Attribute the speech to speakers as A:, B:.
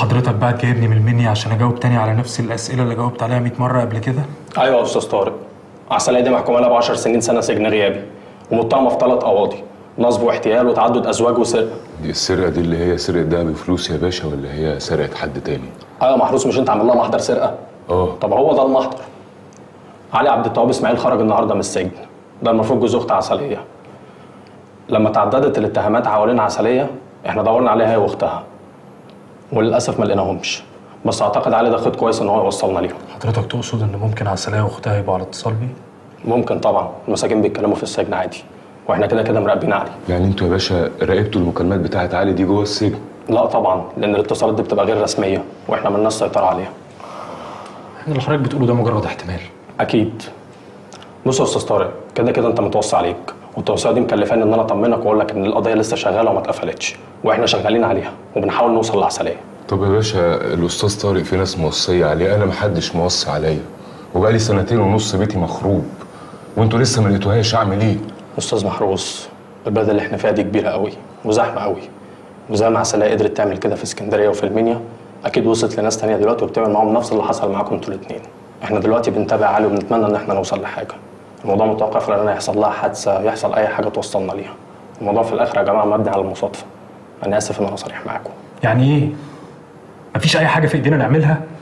A: حضرتك بقى جايبني من المنيا عشان اجاوب تاني على نفس الاسئله اللي جاوبت عليها 100 مره قبل كده
B: ايوه يا استاذ طارق عسلية دي محكومه لها ب 10 سنين سنه سجن غيابي ومتهمه في ثلاث قواضي نصب واحتيال وتعدد ازواج وسرقه
C: دي السرقه دي اللي هي سرقه ده بفلوس يا باشا ولا هي سرقه حد تاني
B: ايوه محروس مش انت عامل لها محضر سرقه
C: اه
B: طب هو ده المحضر علي عبد التواب اسماعيل خرج النهارده من السجن ده المفروض جوز اخت عسليه لما تعددت الاتهامات حوالين عسليه احنا دورنا عليها هي واختها وللاسف ما لقيناهمش بس اعتقد علي ده خد كويس ان هو يوصلنا ليهم
A: حضرتك تقصد ان ممكن عسلية واختها يبقوا على اتصال بيه
B: ممكن طبعا المساجين بيتكلموا في السجن عادي واحنا كده كده مراقبين علي
C: يعني انتوا يا باشا راقبتوا المكالمات بتاعت علي دي جوه السجن
B: لا طبعا لان الاتصالات دي بتبقى غير رسميه واحنا ملناش سيطره عليها
A: احنا اللي حضرتك بتقوله ده مجرد احتمال
B: اكيد بص يا استاذ طارق كده كده انت متوصي عليك والتوصيه دي مكلفاني ان انا اطمنك واقول لك ان القضيه لسه شغاله وما اتقفلتش واحنا شغالين عليها وبنحاول نوصل لعسليه
C: طب يا باشا الاستاذ طارق في ناس موصيه عليه انا محدش موصي عليا وبقالي سنتين ونص بيتي مخروب وانتوا لسه ما لقيتوهاش اعمل ايه
B: استاذ محروس البلد اللي احنا فيها دي كبيره قوي وزحمه قوي وزي ما عسلية قدرت تعمل كده في اسكندريه وفي المنيا اكيد وصلت لناس تانية دلوقتي وبتعمل معاهم نفس اللي حصل معاكم انتوا الاثنين احنا دلوقتي بنتابع علي وبنتمنى ان احنا نوصل لحاجه الموضوع متوقف لان يحصل لها حادثه يحصل اي حاجه توصلنا ليها الموضوع في الاخر يا جماعه مبني على المصادفه انا اسف ان انا صريح معاكم
A: يعني ايه مفيش اي حاجه في ايدينا نعملها